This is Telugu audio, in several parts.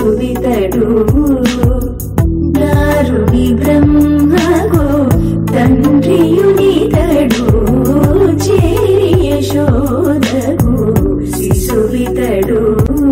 శిశువితడు దారుని బ్రహ్మకు తండ్రియునితడు చేరి యశోదకు శిశువితడు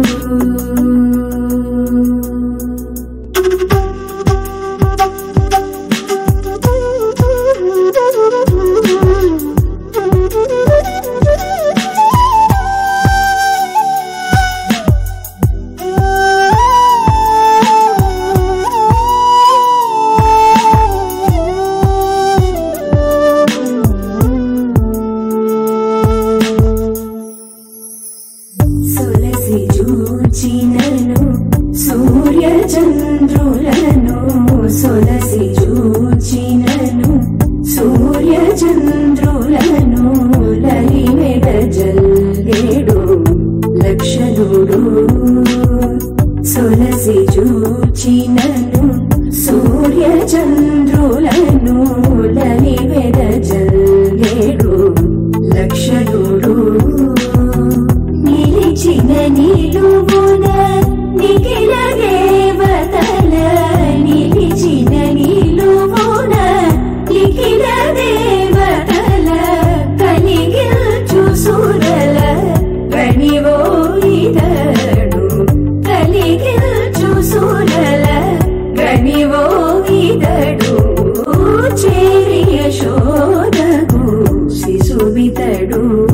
సులసి చూచినను సూర్య చంద్రులను సులసి చూచినను సూర్య చంద్రులను లలిమెడ జల్లేడు లక్షణుడు సులసి చూచినను సూర్య చంద్రులను లలిమెడ జల్లేడు లక్షణుడు నిలిచిన నిలువున నిఖిల దేవతల నిలిచిన నిలువున నిఖిల దేవతల కలిగిల్చు సురల కనివో ఇతడు కలిగిల్చు సురల కనివో ఇతడు చేరి యశోదకు శిశువితడు